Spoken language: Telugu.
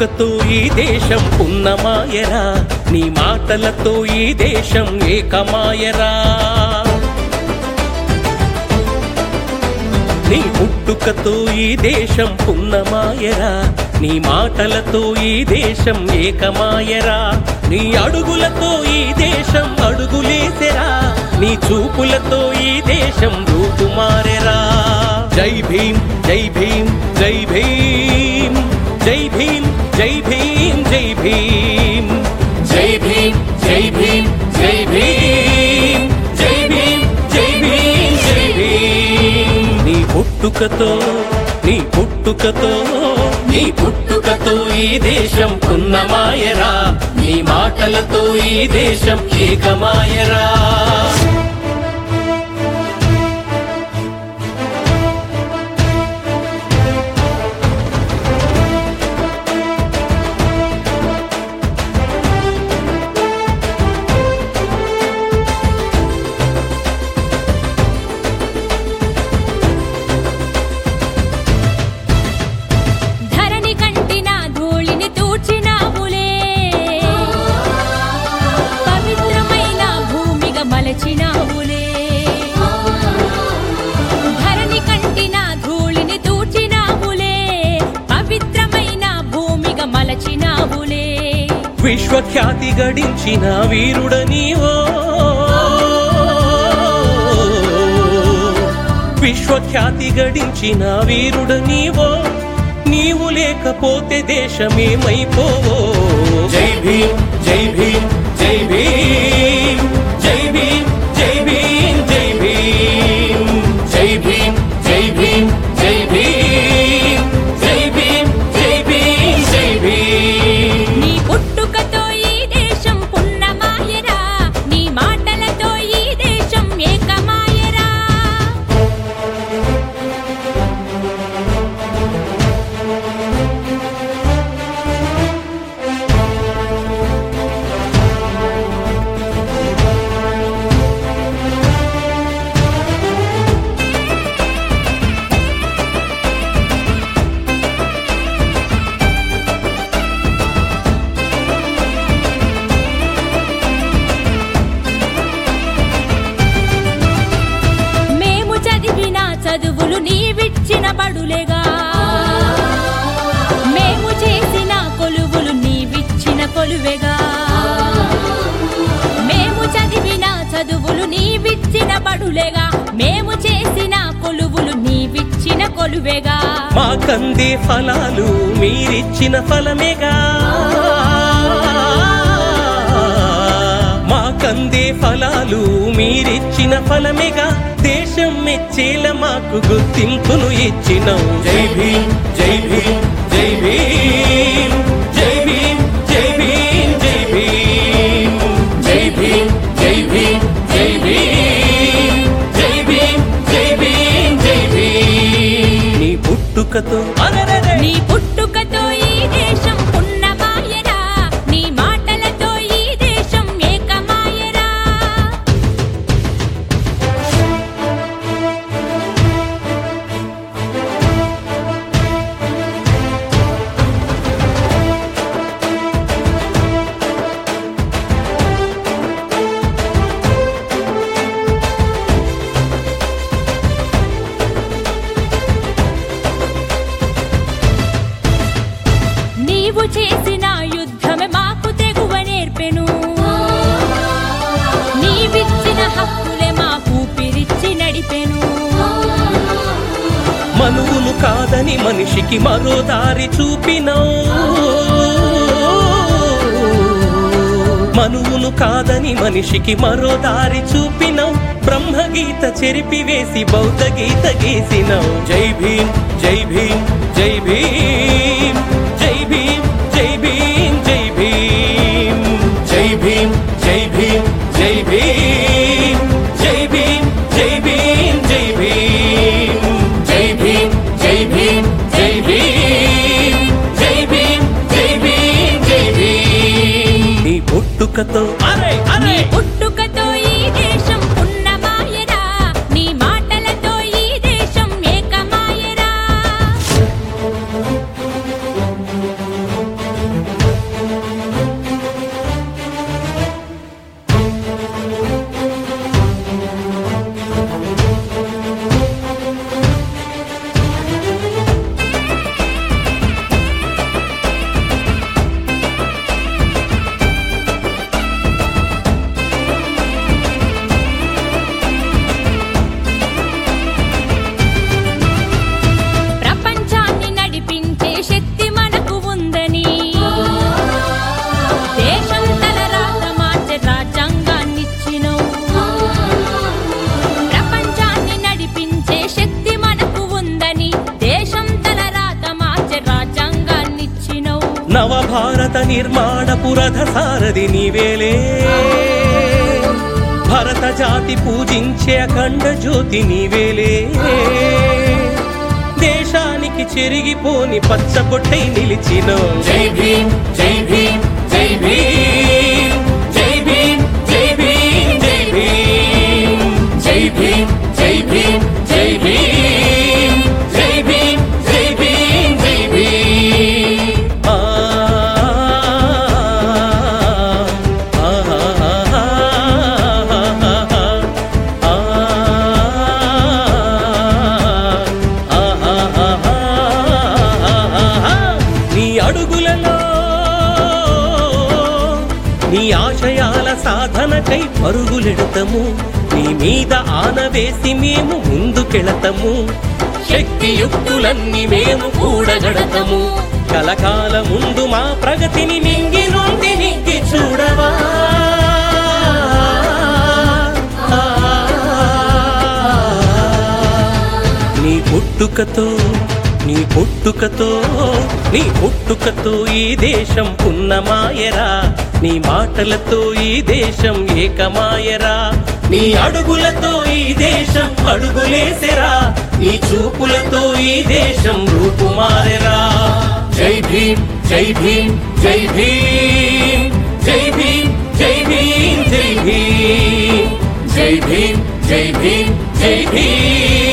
పుట్టుకతో ఈ దేశం పున్నమాయరా నీ మాటలతో ఈ దేశం ఏకమాయరా నీ పుట్టుకతో ఈ దేశం పున్నమాయరా నీ మాటలతో ఈ దేశం ఏకమాయరా నీ అడుగులతో ఈ దేశం అడుగులేసెరా నీ చూపులతో ఈ దేశం రూపుమారెరా జై భీం జై భీం జై భీం జై భీం జై భీం జై భీం జై భీమ్ జై భీమ్ జై భీమ్ జై భీం జై భీం జై భీం నీ పుట్టుకతో నీ పుట్టుకతో నీ పుట్టుకతో ఈ దేశం పున్నమాయరా నీ మాటలతో ఈ దేశం ఏకమాయరా ధరణి కంటిన ధూళిని తూర్చినావులే పవిత్రమైన భూమిగా మలచినావులే ధరణి కంటిన ధూళిని తూర్చినావులే పవిత్రమైన భూమిగా మలచినావులే విశ్వఖ్యాతి గడించిన వీరుడ నీవో విశ్వఖ్యాతి గడించిన వీరుడ నీవో నీవు లేకపోతే దేశమేమైపోవో జై భీం జై భీం జై భీం జై భీం జై భీం జై భీం జై భీమ్ జై భీమ్ జై భీమ్ జై భీం జై భీం జై భీం నీ పుట్టుకతో ఈ దేశం పున్నమాయరా నీ మాటలతో ఈ దేశం ఏకమాయరా మేము చదివిన చదువులు నీవిచ్చిన బడులేగా మేము చేసిన కొలువులు నీవిచ్చిన కొలువేగా మేము చదివిన చదువులు నీవిచ్చిన బడులేగా మేము చేసిన కొలువులు నీవిచ్చిన కొలువేగా మా కందే ఫలాలు మీరిచ్చిన ఫలమేగా మా కందే ఫలాలు మీరిచ్చిన ఫలమేగా దేశం మెచ్చేల మాకు గుర్తింపును ఇచ్చినం జై భీం జై భీం జై భీం జై భీం జై భీం జై భీం జై భీమ్ జై భీమ్ జై భీమ్ జై భీం జై భీం జై భీం నీ పుట్టుకతో అరెరెరె! నీ పుట్టుకతో ఈ దేశం పున్నమాయరా నీ మాటలతో ఈ దేశం ఏకమాయరా నీవు చేసిన యుద్ధమే మాకు తెగువ నేర్పెను నీవిచ్చిన హక్కులే మాకు పిరిచి నడిపెను మనువులు కాదని మనిషికి మరో దారి చూపినవు మనువును కాదని మనిషికి మరో దారి చూపినవు బ్రహ్మగీత చెరిపివేసి బౌద్ధ గీత గీసినవు జై భీం జై భీం జై భీం జై భీం జై భీం జై భీం జై భీమ్ జై భీమ్ జై భీం జై భీం జై భీం జై భీం జై భీమ్ జై భీమ్ జై భీమ్ జై భీం జై భీం జై భీం నీ పుట్టుకతో అరే నీ అరే పుట్టుకతో ఈ దేశం పున్నమాయరా నీ మాటలతో ఈ దేశం ఏకమాయరా నిర్మాణ పురధ సారథి నీవేలే భరత జాతి పూజించే అఖండ జ్యోతి నీవేలే దేశానికి చెరిగిపోని పచ్చబొట్టై నిలిచిన జై భీమ్ జై భీమ్ జై భీమ్ జై భీమ్ జై భీమ్ జై భీమ్ జై భీమ్ జై భీమ్ జై భీమ్ జై భీమ్ జై భీమ్ జై భీమ్ ఆ ఆ నీ అడుగులలో నీ ఆశయాల సాధనకై పరుగులెడతము నీ మీద ఆనవేసి మేము ముందుకెళతము శక్తియుక్తులన్నీ మేము కూడగడతము కలకాల ముందు మా ప్రగతిని నింగి నుండి నింగి చూడవా నీ పుట్టుకతో నీ పుట్టుకతో నీ పుట్టుకతో ఈ దేశం పున్నమాయరా నీ మాటలతో ఈ దేశం ఏకమాయరా నీ అడుగులతో ఈ దేశం అడుగులేసెరా నీ చూపులతో ఈ దేశం రూపుమారెరా జై భీమ్ జై భీమ్ జై భీమ్ జై భీమ్ జై భీమ్ జై భీమ్ జై భీమ్ జై భీమ్ జై భీమ్